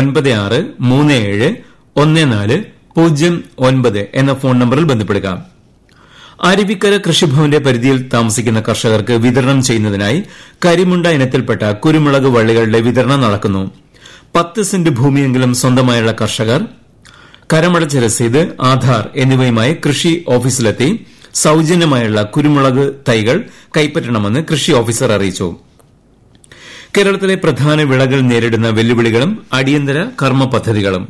ഒൻപത് ആറ് മൂന്ന് ഏഴ് ഒന്ന് നാല് പൂജ്യം ഒൻപത് എന്ന ഫോൺ നമ്പറിൽ ബന്ധപ്പെടുക അരുവിക്കര കൃഷിഭവന്റെ പരിധിയിൽ താമസിക്കുന്ന കർഷകർക്ക് വിതരണം ചെയ്യുന്നതിനായി കരിമുണ്ട ഇനത്തിൽപ്പെട്ട കുരുമുളക് വള്ളികളുടെ വിതരണം നടക്കുന്നു പത്ത് സെന്റ് ഭൂമിയെങ്കിലും സ്വന്തമായുള്ള കർഷകർ കരമടച്ച രസീത് ആധാർ എന്നിവയുമായി കൃഷി ഓഫീസിലെത്തി സൌജന്യമായുള്ള കുരുമുളക് തൈകൾ കൈപ്പറ്റണമെന്ന് കൃഷി ഓഫീസർ അറിയിച്ചു കേരളത്തിലെ പ്രധാന വിളകൾ നേരിടുന്ന വെല്ലുവിളികളും അടിയന്തര കർമ്മ പദ്ധതികളും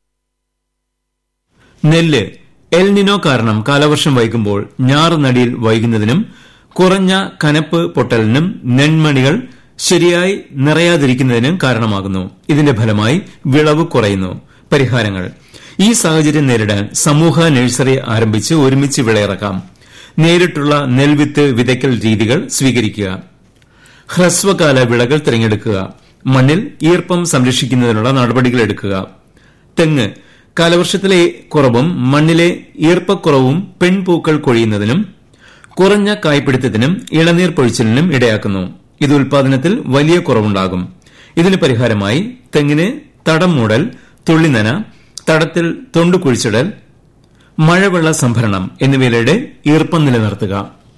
നെല്ല് എൽനിനോ കാരണം കാലവർഷം വൈകുമ്പോൾ ഞാറുനടിയിൽ വൈകുന്നതിനും കുറഞ്ഞ കനപ്പ് പൊട്ടലിനും നെന്മണികൾ ശരിയായി നിറയാതിരിക്കുന്നതിനും കാരണമാകുന്നു ഇതിന്റെ ഫലമായി വിളവ് കുറയുന്നു പരിഹാരങ്ങൾ ഈ സാഹചര്യം നേരിടാൻ സമൂഹ നഴ്സറി ആരംഭിച്ച് ഒരുമിച്ച് വിളയിറക്കാം നേരിട്ടുള്ള നെൽവിത്ത് വിതയ്ക്കൽ രീതികൾ സ്വീകരിക്കുക ഹ്രസ്വകാല വിളകൾ തിരഞ്ഞെടുക്കുക മണ്ണിൽ ഈർപ്പം സംരക്ഷിക്കുന്നതിനുള്ള നടപടികൾ എടുക്കുക തെങ്ങ് കാലവർഷത്തിലെ കുറവും മണ്ണിലെ ഈർപ്പക്കുറവും പെൺപൂക്കൾ കൊഴിയുന്നതിനും കുറഞ്ഞ കായ്പിടുത്തത്തിനും ഇളനീർ പൊഴിച്ചിലിനും ഇടയാക്കുന്നു ഇത് ഉൽപാദനത്തിൽ വലിയ കുറവുണ്ടാകും ഇതിന് പരിഹാരമായി തെങ്ങിന് തടം മൂടൽ തുള്ളിനന തടത്തിൽ തൊണ്ടു കുഴിച്ചിടൽ മഴവെള്ള സംഭരണം എന്നിവയിലൂടെ ഈർപ്പം നിലനിർത്തുക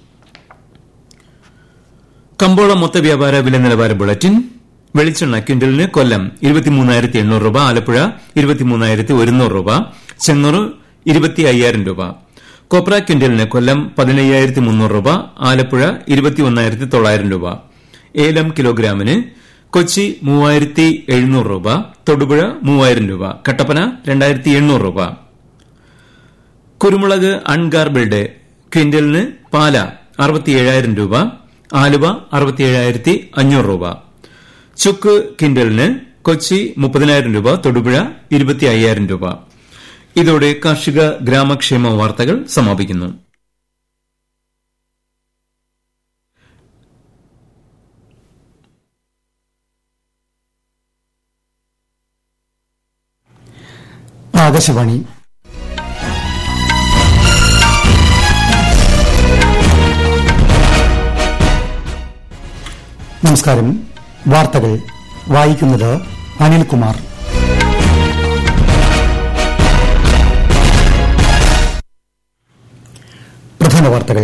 കമ്പോള മൊത്ത വ്യാപാര വില നിലവാര ബുള്ളറ്റിൻ വെളിച്ചെണ്ണ ക്വിന്റലിന് കൊല്ലം ഇരുപത്തിമൂന്നായിരത്തി എണ്ണൂറ് രൂപ ആലപ്പുഴ ഇരുപത്തിമൂന്നായിരത്തി ഒരുന്നൂറ് രൂപ ചെങ്ങന്നൂർ ഇരുപത്തി അയ്യായിരം രൂപ കൊപ്ര ക്വിന്റലിന് കൊല്ലം പതിനയ്യായിരത്തി മുന്നൂറ് രൂപ ആലപ്പുഴ ഇരുപത്തിയൊന്നായിരത്തി തൊള്ളായിരം രൂപ ഏലം കിലോഗ്രാമിന് കൊച്ചി മൂവായിരത്തി എഴുന്നൂറ് രൂപ തൊടുപുഴ മൂവായിരം രൂപ കട്ടപ്പന രണ്ടായിരത്തി എണ്ണൂറ് രൂപ കുരുമുളക് അൺഗാർബിൾഡ് ക്വിന്റലിന് പാല അറുപത്തിയേഴായിരം രൂപ ആലുവ അറുപത്തിയേഴായിരത്തി അഞ്ഞൂറ് രൂപ ചുക്ക് കിൻഡലിന് കൊച്ചി മുപ്പതിനായിരം രൂപ തൊടുപുഴ ഇരുപത്തി അയ്യായിരം രൂപ ഇതോടെ കാർഷിക ഗ്രാമക്ഷേമ വാർത്തകൾ സമാപിക്കുന്നു ആകാശവാണി നമസ്കാരം വാർത്തകൾ വായിക്കുന്നത് അനിൽകുമാർ പ്രധാന വാർത്തകൾ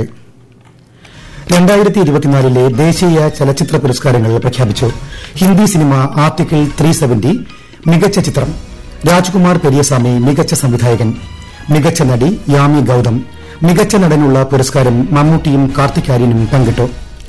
രണ്ടായിരത്തി ഇരുപത്തിനാലിലെ ദേശീയ ചലച്ചിത്ര പുരസ്കാരങ്ങൾ പ്രഖ്യാപിച്ചു Hindi cinema article three seventy മികച്ച ചിത്രം രാജ്കുമാർ പെരിയസ്വാമി മികച്ച സംവിധായകൻ മികച്ച നടി യാമി ഗൌതം മികച്ച നടനുള്ള പുരസ്കാരം മമ്മൂട്ടിയും കാർത്തികാര്യനും പങ്കിട്ടു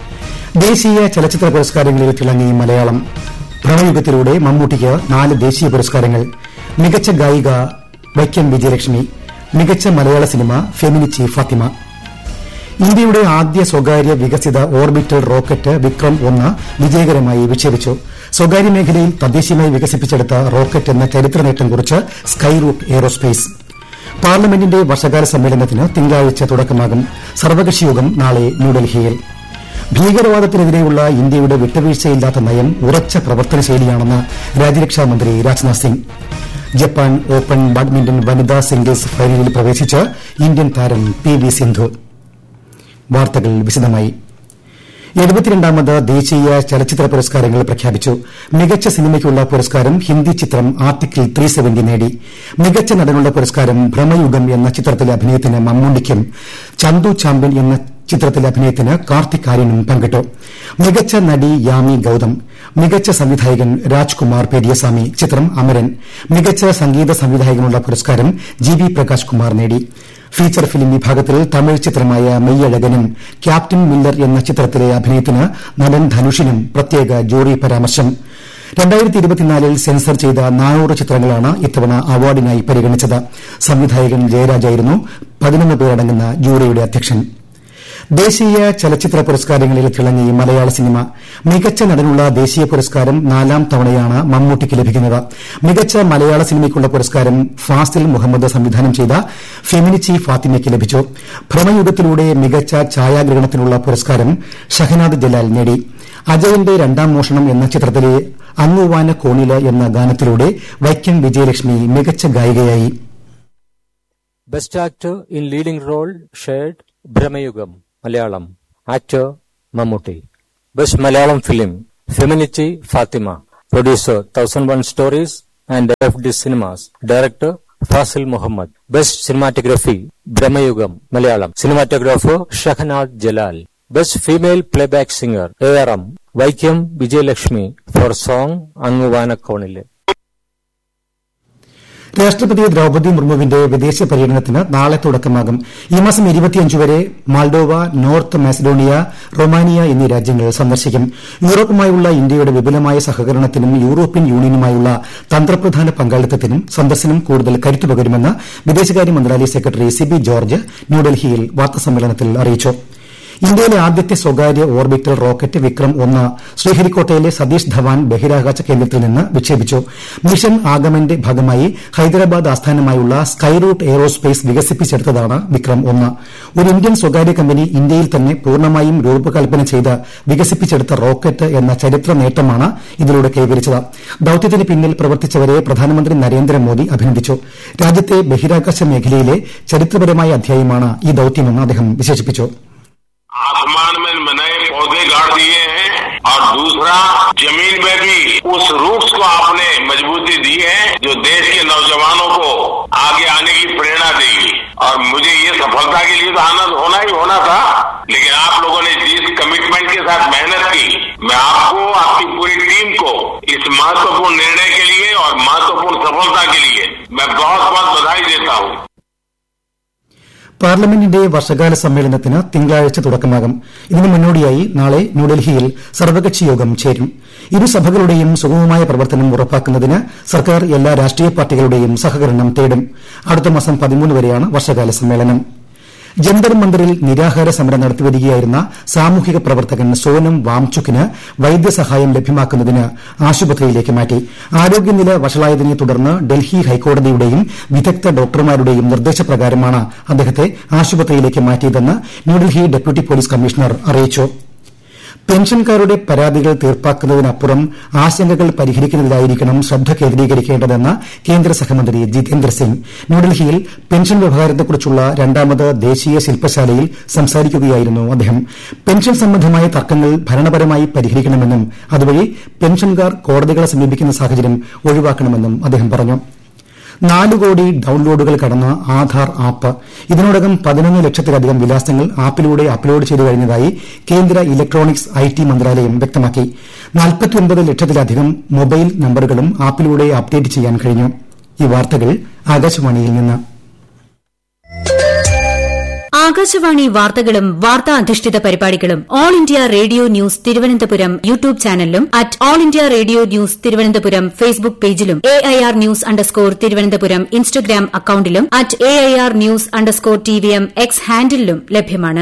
ദേശീയ ചലച്ചിത്ര പുരസ്കാരങ്ങളിൽ തിളങ്ങി മലയാളം പ്രണയുഗത്തിലൂടെ മമ്മൂട്ടിക്ക് നാല് ദേശീയ പുരസ്കാരങ്ങൾ മികച്ച ഗായിക വൈക്കം വിജയലക്ഷ്മി മികച്ച മലയാള സിനിമ ഫെമിനിച്ചി ഫാത്തിമ ഇന്ത്യയുടെ ആദ്യ സ്വകാര്യ വികസിത ഓർബിറ്റൽ റോക്കറ്റ് വിക്രം ഒന്ന് വിജയകരമായി വിക്ഷേപിച്ചു സ്വകാര്യ മേഖലയിൽ തദ്ദേശീയമായി വികസിപ്പിച്ചെടുത്ത റോക്കറ്റ് എന്ന ചരിത്ര നേട്ടം കുറിച്ച് സ്കൈറൂട്ട് എയ്റോസ്പേസ് പാർലമെന്റിന്റെ വർഷകാല സമ്മേളനത്തിന് തിങ്കളാഴ്ച തുടക്കമാകും സർവകക്ഷിയോഗം നാളെ ന്യൂഡൽഹിയിൽ ഭീകരവാദത്തിനെതിരെയുള്ള ഇന്ത്യയുടെ വിട്ടുവീഴ്ചയില്ലാത്ത നയം ഉറച്ച പ്രവർത്തനശൈലിയാണെന്ന് രാജ്യരക്ഷാമന്ത്രി Rajnath Singh Japan open badminton വനിതാ സിംഗിൾസ് ഫൈനലിൽ പ്രവേശിച്ച് ഇന്ത്യൻ താരം പി വി സിന്ധു വാർത്തകൾ വിശദമായി എഴുപത്തിരണ്ടാമത് ദേശീയ ചലച്ചിത്ര പുരസ്കാരങ്ങൾ പ്രഖ്യാപിച്ചു മികച്ച സിനിമയ്ക്കുള്ള പുരസ്കാരം ഹിന്ദി ചിത്രം ആർട്ടിക്കിൾ ത്രീ സെവന്റി നേടി മികച്ച നടനുള്ള പുരസ്കാരം ഭ്രമയുഗം എന്ന ചിത്രത്തിലെ അഭിനയത്തിന് മമ്മൂട്ടിക്കും ചന്തു ചാമ്പ്യൻ എന്ന ചിത്രത്തിലെ അഭിനയത്തിന് കാർത്തിക് ആര്യനും പങ്കിട്ടു മികച്ച നടി യാമി ഗൌതം മികച്ച സംവിധായകൻ രാജ്കുമാർ പെരിയസ്വാമി ചിത്രം അമരൻ മികച്ച സംഗീത സംവിധായകനുള്ള പുരസ്കാരം ജി വി പ്രകാശ് കുമാർ നേടി ഫീച്ചർ ഫിലിം വിഭാഗത്തിൽ തമിഴ് ചിത്രമായ മെയ്യഴകനും ക്യാപ്റ്റൻ മില്ലർ എന്ന ചിത്രത്തിലെ അഭിനയത്തിന് നടൻ ധനുഷിനും പ്രത്യേക ജൂറി പരാമർശം രണ്ടായിരത്തി ഇരുപത്തിനാലിൽ സെൻസർ ചെയ്ത നാനൂറ് ചിത്രങ്ങളാണ് ഇത്തവണ അവാർഡിനായി പരിഗണിച്ചത് സംവിധായകൻ ജയരാജായിരുന്നു പതിനൊന്ന് പേരടങ്ങുന്ന ജൂറിയുടെ അധ്യക്ഷൻ ദേശീയ ചലച്ചിത്ര പുരസ്കാരങ്ങളിൽ തിളങ്ങി മലയാള സിനിമ മികച്ച നടനുള്ള ദേശീയ പുരസ്കാരം നാലാം തവണയാണ് മമ്മൂട്ടിക്ക് ലഭിക്കുന്നത് മികച്ച മലയാള സിനിമയ്ക്കുള്ള പുരസ്കാരം ഫാസിൽ മുഹമ്മദ് സംവിധാനം ചെയ്ത ഫെമിനിച്ചി ഫാത്തിമയ്ക്ക് ലഭിച്ചു ഭ്രമയുഗത്തിലൂടെ മികച്ച ഛായാഗ്രഹണത്തിനുള്ള പുരസ്കാരം ഷഹനാദ് ജലാൽ നേടി അജയന്റെ രണ്ടാം മോഷണം എന്ന ചിത്രത്തിലെ അങ്ങുവാന കോണില എന്ന ഗാനത്തിലൂടെ വൈക്കം വിജയലക്ഷ്മി മികച്ച ഗായികയായി Best actor in leading role shared Brahmayugam, Malayalam. Actor Mammootty. Best Malayalam film Feminichi Fatima. Producer 1001 Stories and FD Cinemas. Director Fasil Muhammad. Best Cinematography Brahmayugam Malayalam. Cinematographer Shahanad Jalal. Best Female Playback Singer ARM Vaikyam Vijayalakshmi for song Anguvana Konile. രാഷ്ട്രപതി ദ്രൌപദി മുർമുവിന്റെ വിദേശ പര്യടനത്തിന് നാളെ തുടക്കമാകും ഈ മാസം വരെ Moldova north Macedonia Romania എന്നീ രാജ്യങ്ങൾ സന്ദർശിക്കും യൂറോപ്പുമായുള്ള ഇന്ത്യയുടെ വിപുലമായ സഹകരണത്തിനും യൂറോപ്യൻ യൂണിയനുമായുള്ള തന്ത്രപ്രധാന പങ്കാളിത്തത്തിനും സന്ദർശനം കൂടുതൽ കരുത്തു പകരുമെന്ന് വിദേശകാര്യ മന്ത്രാലയ സെക്രട്ടറി സിബി ജോർജ് ന്യൂഡൽഹിയിൽ വാർത്താസമ്മേളനത്തിൽ അറിയിച്ചു ഇന്ത്യയിലെ ആദ്യത്തെ സ്വകാര്യ ഓർബിറ്റൽ റോക്കറ്റ് വിക്രം ഒന്ന് ശ്രീഹരിക്കോട്ടയിലെ സതീഷ് ധവാൻ ബഹിരാകാശ കേന്ദ്രത്തിൽ നിന്ന് വിക്ഷേപിച്ചു മിഷൻ ആഗമന്റെ ഭാഗമായി ഹൈദരാബാദ് ആസ്ഥാനമായുള്ള സ്കൈറൂട്ട് എയ്റോസ്പേസ് വികസിപ്പിച്ചെടുത്തതാണ് വിക്രം ഒന്ന് ഒരു ഇന്ത്യൻ സ്വകാര്യ കമ്പനി ഇന്ത്യയിൽ തന്നെ പൂർണ്ണമായും രൂപകൽപ്പന ചെയ്ത് വികസിപ്പിച്ചെടുത്ത റോക്കറ്റ് എന്ന ചരിത്ര നേട്ടമാണ് ഇതിലൂടെ കൈവരിച്ചത് ദൌത്യത്തിന് പിന്നിൽ പ്രവർത്തിച്ചവരെ പ്രധാനമന്ത്രി നരേന്ദ്രമോദി അഭിനന്ദിച്ചു രാജ്യത്തെ ബഹിരാകാശ മേഖലയിലെ ചരിത്രപരമായ അധ്യായമാണ് ഈ ദൌത്യമെന്ന് അദ്ദേഹം വിശേഷിപ്പിച്ചു आसमान में नए पौधे गाड़ दिए हैं और दूसरा जमीन में भी उस रूट्स को आपने मजबूती दी है जो देश के नौजवानों को आगे आने की प्रेरणा देगी और मुझे ये सफलता के लिए तो आनंद होना ही होना था लेकिन आप लोगों ने जिस कमिटमेंट के साथ मेहनत की मैं आपको आपकी पूरी टीम को इस महत्वपूर्ण निर्णय के लिए और महत्वपूर्ण सफलता के लिए मैं बहुत बहुत बधाई देता हूँ പാർലമെന്റിന്റെ വർഷകാല സമ്മേളനത്തിന് തിങ്കളാഴ്ച തുടക്കമാകും ഇതിനു മുന്നോടിയായി നാളെ ന്യൂഡൽഹിയിൽ സർവകക്ഷി യോഗം ചേരും ഇരുസഭകളുടെയും സുഗമമായ പ്രവർത്തനം ഉറപ്പാക്കുന്നതിന് സർക്കാർ എല്ലാ രാഷ്ട്രീയ പാർട്ടികളുടെയും സഹകരണം തേടും അടുത്ത മാസം പതിമൂന്ന് വരെയാണ് വർഷകാല സമ്മേളനം ജന്തർ മന്ദിറിൽ നിരാഹാര സമരം നടത്തിവരികയായിരുന്ന സാമൂഹിക പ്രവർത്തകൻ സോനം വാംചുക്കിന് വൈദ്യസഹായം ലഭ്യമാക്കുന്നതിന് ആശുപത്രിയിലേക്ക് മാറ്റി ആരോഗ്യനില വഷളായതിനെ തുടർന്ന് ഡൽഹി ഹൈക്കോടതിയുടെയും വിദഗ്ധ ഡോക്ടർമാരുടെയും നിർദ്ദേശപ്രകാരമാണ് അദ്ദേഹത്തെ ആശുപത്രിയിലേക്ക് മാറ്റിയതെന്ന് ന്യൂഡൽഹി ഡെപ്യൂട്ടി പോലീസ് കമ്മീഷണർ അറിയിച്ചു പെൻഷൻകാരുടെ പരാതികൾ തീർപ്പാക്കുന്നതിനപ്പുറം ആശങ്കകൾ പരിഹരിക്കുന്നതിലായിരിക്കണം ശ്രദ്ധ കേന്ദ്രീകരിക്കേണ്ടതെന്ന് കേന്ദ്ര സഹമന്ത്രി ജിതേന്ദ്ര സിംഗ് ന്യൂഡൽഹിയിൽ പെൻഷൻ വ്യവഹാരത്തെക്കുറിച്ചുള്ള രണ്ടാമത് ദേശീയ ശില്പശാലയിൽ സംസാരിക്കുകയായിരുന്നു അദ്ദേഹം പെൻഷൻ സംബന്ധമായ തർക്കങ്ങൾ ഭരണപരമായി പരിഹരിക്കണമെന്നും അതുവഴി പെൻഷൻകാർ കോടതികളെ സമീപിക്കുന്ന സാഹചര്യം ഒഴിവാക്കണമെന്നും അദ്ദേഹം പറഞ്ഞു നാല് കോടി ഡൌൺലോഡുകൾ കടന്ന ആധാർ ആപ്പ് ഇതിനോടകം പതിനൊന്ന് ലക്ഷത്തിലധികം വിലാസങ്ങൾ ആപ്പിലൂടെ അപ്ലോഡ് ചെയ്തു കഴിഞ്ഞതായി കേന്ദ്ര ഇലക്ട്രോണിക്സ് ഐ ടി മന്ത്രാലയം വ്യക്തമാക്കി ലക്ഷത്തിലധികം മൊബൈൽ നമ്പറുകളും ആപ്പിലൂടെ അപ്ഡേറ്റ് ചെയ്യാൻ കഴിഞ്ഞു ഈ വാർത്തകൾ ആകാശവാണിയിൽ നിന്ന് ആകാശവാണി വാർത്തകളും വാർത്താ അധിഷ്ഠിത പരിപാടികളും All India Radio news Thiruvananthapuram YouTube ചാനലിലും at All India Radio news Thiruvananthapuram Facebook പേജിലും A I R news underscore Thiruvananthapuram Instagram അക്കൌണ്ടിലും at A I R news underscore T V M X ഹാൻഡിലും ലഭ്യമാണ്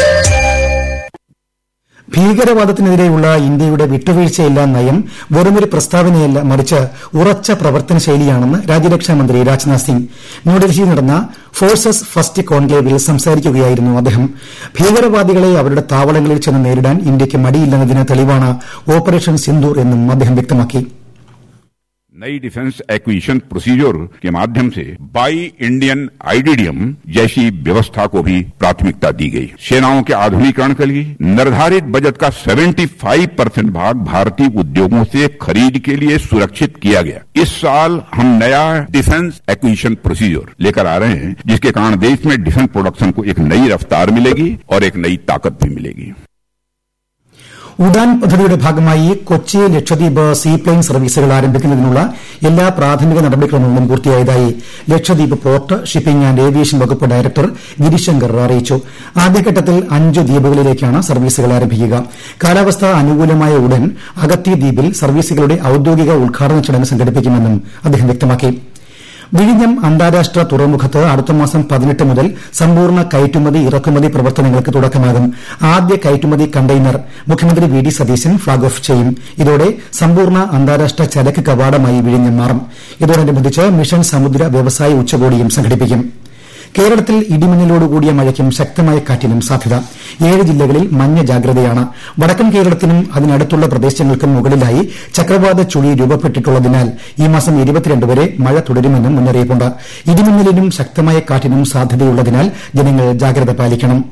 ഭീകരവാദത്തിനെതിരെയുള്ള ഇന്ത്യയുടെ വിട്ടുവീഴ്ചയില്ലാ നയം വെറുമൊരു പ്രസ്താവനയല്ല മറിച്ച് ഉറച്ച പ്രവർത്തന ശൈലിയാണെന്ന് രാജ്യരക്ഷാമന്ത്രി രാജ്നാഥ് സിംഗ് ന്യൂഡൽഹിയിൽ നടന്ന ഫോഴ്സസ് ഫസ്റ്റ് കോൺക്ലേവിൽ സംസാരിക്കുകയായിരുന്നു അദ്ദേഹം ഭീകരവാദികളെ അവരുടെ താവളങ്ങളിൽ ചെന്ന് നേരിടാൻ ഇന്ത്യയ്ക്ക് മടിയില്ലെന്നതിന് തെളിവാണ് ഓപ്പറേഷൻ സിന്ദൂർ എന്നും അദ്ദേഹം വ്യക്തമാക്കി नई डिफेंस एक्विजिशन प्रोसीजर के माध्यम से बाई इंडियन आईडीडीएम जैसी व्यवस्था को भी प्राथमिकता दी गई सेनाओं के आधुनिकीकरण के लिए निर्धारित बजट का 75 परसेंट भाग भारतीय उद्योगों से खरीद के लिए सुरक्षित किया गया इस साल हम नया डिफेंस एक्विजिशन प्रोसीजर लेकर आ रहे हैं जिसके कारण देश में डिफेंस प्रोडक्शन को एक नई रफ्तार मिलेगी और एक नई ताकत भी मिलेगी ഉഡാൻ പദ്ധതിയുടെ ഭാഗമായി കൊച്ചി ലക്ഷദ്വീപ് സീപ്ലെയിൻ സർവീസുകൾ ആരംഭിക്കുന്നതിനുള്ള എല്ലാ പ്രാഥമിക നടപടിക്രമങ്ങളും പൂർത്തിയായതായി Lakshadweep port shipping and aviation വകുപ്പ് ഡയറക്ടർ ഗിരിശങ്കർ അറിയിച്ചു ആദ്യഘട്ടത്തിൽ അഞ്ച് ദ്വീപുകളിലേക്കാണ് സർവീസുകൾ ആരംഭിക്കുക കാലാവസ്ഥ അനുകൂലമായ ഉടൻ അഗത്തി ദ്വീപിൽ സർവീസുകളുടെ ഔദ്യോഗിക ഉദ്ഘാടന ചടങ്ങ് സംഘടിപ്പിക്കുമെന്നും അദ്ദേഹം വ്യക്തമാക്കി വിഴിഞ്ഞം അന്താരാഷ്ട്ര തുറമുഖത്ത് അടുത്തമാസം പതിനെട്ട് മുതൽ സമ്പൂർണ്ണ കയറ്റുമതി ഇറക്കുമതി പ്രവർത്തനങ്ങൾക്ക് തുടക്കമാകും ആദ്യ കയറ്റുമതി കണ്ടെയ്നർ മുഖ്യമന്ത്രി V D Satheesan flag off ചെയ്യും ഇതോടെ സമ്പൂർണ്ണ അന്താരാഷ്ട്ര ചരക്ക് കവാടമായി വിഴിഞ്ഞം മാറും ഇതോടനുബന്ധിച്ച് മിഷൻ സമുദ്ര വ്യവസായ ഉച്ചകോടിയും സംഘടിപ്പിക്കും കേരളത്തിൽ ഇടിമിന്നലോടുകൂടിയ മഴയ്ക്കും ശക്തമായ കാറ്റിനും സാധ്യത ഏഴ് ജില്ലകളിൽ മഞ്ഞ ജാഗ്രതയാണ് വടക്കൻ കേരളത്തിനും അതിനടുത്തുള്ള പ്രദേശങ്ങൾക്കും മുകളിലായി ചക്രവാത ചുഴി രൂപപ്പെട്ടിട്ടുള്ളതിനാൽ ഈ മാസം വരെ മഴ തുടരുമെന്നും മുന്നറിയിപ്പുണ്ട് ഇടിമിന്നലിനും ശക്തമായ കാറ്റിനും സാധ്യതയുള്ളതിനാൽ ജനങ്ങൾ ജാഗ്രത പാലിക്കണം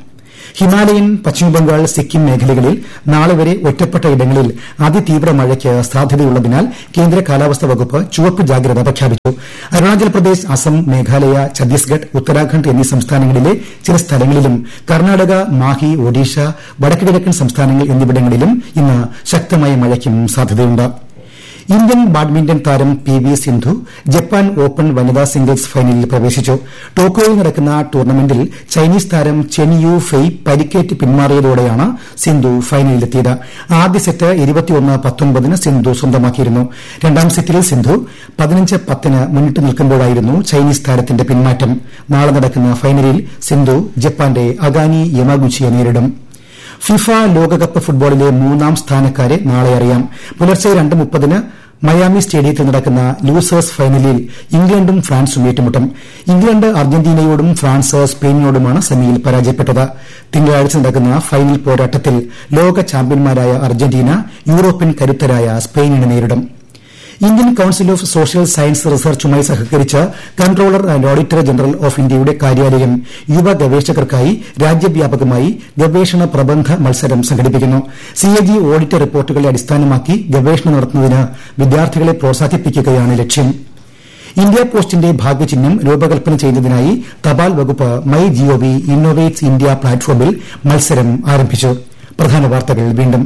ഹിമാലയൻ പശ്ചിമബംഗാൾ സിക്കിം മേഖലകളിൽ നാളെ വരെ ഒറ്റപ്പെട്ട ഇടങ്ങളിൽ അതിതീവ്ര മഴയ്ക്ക് സാധ്യതയുള്ളതിനാൽ കേന്ദ്ര കാലാവസ്ഥാ വകുപ്പ് ചുവപ്പ് ജാഗ്രത പ്രഖ്യാപിച്ചു അരുണാചൽ പ്രദേശ് അസം മേഘാലയ ഛത്തീസ്ഗഡ് ഉത്തരാഖണ്ഡ് എന്നീ സംസ്ഥാനങ്ങളിലെ ചില സ്ഥലങ്ങളിലും കർണാടക മാഹി ഒഡീഷ വടക്കുകിഴക്കൻ സംസ്ഥാനങ്ങൾ എന്നിവിടങ്ങളിലും ഇന്ന് ശക്തമായ മഴയ്ക്കും സാധ്യതയുണ്ട് ഇന്ത്യൻ ബാഡ്മിന്റൺ താരം P V Sindhu Japan open വനിതാ സിംഗിൾസ് ഫൈനലിൽ പ്രവേശിച്ചു ടോക്കിയോയിൽ നടക്കുന്ന ടൂർണമെന്റിൽ ചൈനീസ് താരം ചെൻ യു ഫെയ് പരിക്കേറ്റ് പിന്മാറിയതോടെയാണ് സിന്ധു ഫൈനലിലെത്തിയത് ആദ്യ സെറ്റ് ഇരുപത്തിയൊന്ന് പത്തൊൻപതിന് സിന്ധു സ്വന്തമാക്കിയിരുന്നു രണ്ടാം സെറ്റിൽ സിന്ധു പതിനഞ്ച് പത്തിന് മുന്നിട്ട് നിൽക്കുമ്പോഴായിരുന്നു ചൈനീസ് താരത്തിന്റെ പിന്മാറ്റം നാളെ നടക്കുന്ന ഫൈനലിൽ സിന്ധു ജപ്പാന്റെ അഗാനി യമാഗുച്ചിയെ നേരിടും ഫിഫ ലോകകപ്പ് ഫുട്ബോളിലെ മൂന്നാം സ്ഥാനക്കാരെ നാളെ അറിയാം പുലർച്ചെ രണ്ട് മുപ്പതിന് മയാമി സ്റ്റേഡിയത്തിൽ നടക്കുന്ന ലൂസേഴ്സ് ഫൈനലിൽ ഇംഗ്ലണ്ടും ഫ്രാൻസും ഏറ്റുമുട്ടും ഇംഗ്ലണ്ട് അർജന്റീനയോടും ഫ്രാൻസ് സ്പെയിനിനോടുമാണ് സെമിയിൽ പരാജയപ്പെട്ടത് തിങ്കളാഴ്ച നടക്കുന്ന ഫൈനൽ പോരാട്ടത്തിൽ ലോക ചാമ്പ്യന്മാരായ അർജന്റീന യൂറോപ്യൻ കരുത്തരായ സ്പെയിനിനെ നേരിടും Indian council of social science റിസർച്ചുമായി സഹകരിച്ച് controller and auditor general of ഇന്ത്യയുടെ കാര്യാലയം യുവ ഗവേഷകർക്കായി രാജ്യവ്യാപകമായി ഗവേഷണ പ്രബന്ധ മത്സരം സംഘടിപ്പിക്കുന്നു സിഎജി ഓഡിറ്റ് റിപ്പോർട്ടുകളെ അടിസ്ഥാനമാക്കി ഗവേഷണം നടത്തുന്നതിന് വിദ്യാർത്ഥികളെ പ്രോത്സാഹിപ്പിക്കുകയാണ് ലക്ഷ്യം ഇന്ത്യ പോസ്റ്റിന്റെ ഭാഗ്യചിഹ്നം രൂപകൽപ്പന ചെയ്യുന്നതിനായി തപാൽ വകുപ്പ് മൈ ജിഒവി ഇന്നോവേറ്റ്സ് ഇന്ത്യ പ്ലാറ്റ്ഫോമിൽ മത്സരം ആരംഭിച്ചു പ്രധാന വാർത്തകൾ വീണ്ടും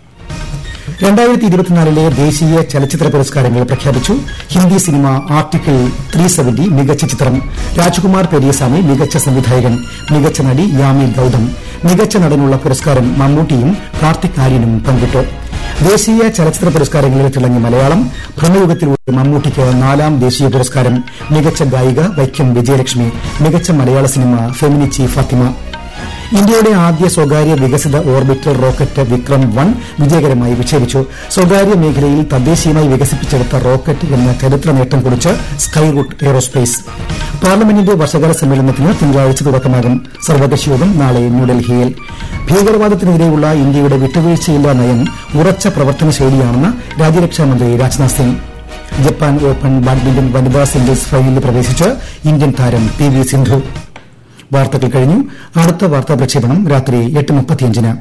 രണ്ടായിരത്തി ഇരുപത്തിനാലിലെ ദേശീയ ചലച്ചിത്ര പുരസ്കാരങ്ങൾ പ്രഖ്യാപിച്ചു Hindi cinema article three seventy മികച്ച ചിത്രം രാജ്കുമാർ പെരിയസ്വാമി മികച്ച സംവിധായകൻ മികച്ച നടി യാമി ഗൌതം മികച്ച നടനുള്ള പുരസ്കാരം മമ്മൂട്ടിയും കാർത്തിക് ആര്യനും പങ്കിട്ടു ദേശീയ ചലച്ചിത്ര പുരസ്കാരങ്ങളിൽ തിളങ്ങി മലയാളം ഭ്രമയുഗത്തിലൂടെ മമ്മൂട്ടിക്ക് നാലാം ദേശീയ പുരസ്കാരം മികച്ച ഗായിക വൈക്കം വിജയലക്ഷ്മി മികച്ച മലയാള സിനിമ ഫെമിനിച്ചി ഫാത്തിമ ഇന്ത്യയുടെ ആദ്യ സ്വകാര്യ വികസിത ഓർബിറ്റർ റോക്കറ്റ് വിക്രം വൺ വിജയകരമായി വിക്ഷേപിച്ചു സ്വകാര്യ മേഖലയിൽ തദ്ദേശീയമായി വികസിപ്പിച്ചെടുത്ത റോക്കറ്റ് എന്ന ചരിത്ര നേട്ടം കുറിച്ച് സ്കൈറൂട്ട് എയറോസ്പേസ് പാർലമെന്റിന്റെ വർഷകാല സമ്മേളനത്തിന് തിങ്കളാഴ്ച തുടക്കമാകും സർവകക്ഷി യോഗം നാളെ ന്യൂഡൽഹിയിൽ ഭീകരവാദത്തിനെതിരെയുള്ള ഇന്ത്യയുടെ വിട്ടുവീഴ്ചയില്ലാ നയം ഉറച്ച പ്രവർത്തന ശൈലിയാണെന്ന് രാജ്യരക്ഷാമന്ത്രി Rajnath Singh Japan open badminton വനിതാ സിംഗിൾസ് ഫൈനലിൽ പ്രവേശിച്ച് ഇന്ത്യൻ താരം പി വി സിന്ധു വാർത്തകൾ കഴിഞ്ഞു അടുത്ത വാർത്താ പ്രക്ഷേപണം രാത്രി എട്ട് മുപ്പത്തിയഞ്ചിന്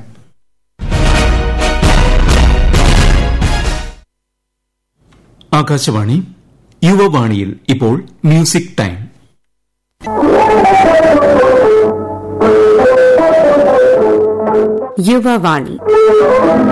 ആകാശവാണി യുവവാണിയിൽ ഇപ്പോൾ മ്യൂസിക് ടൈം യുവവാണി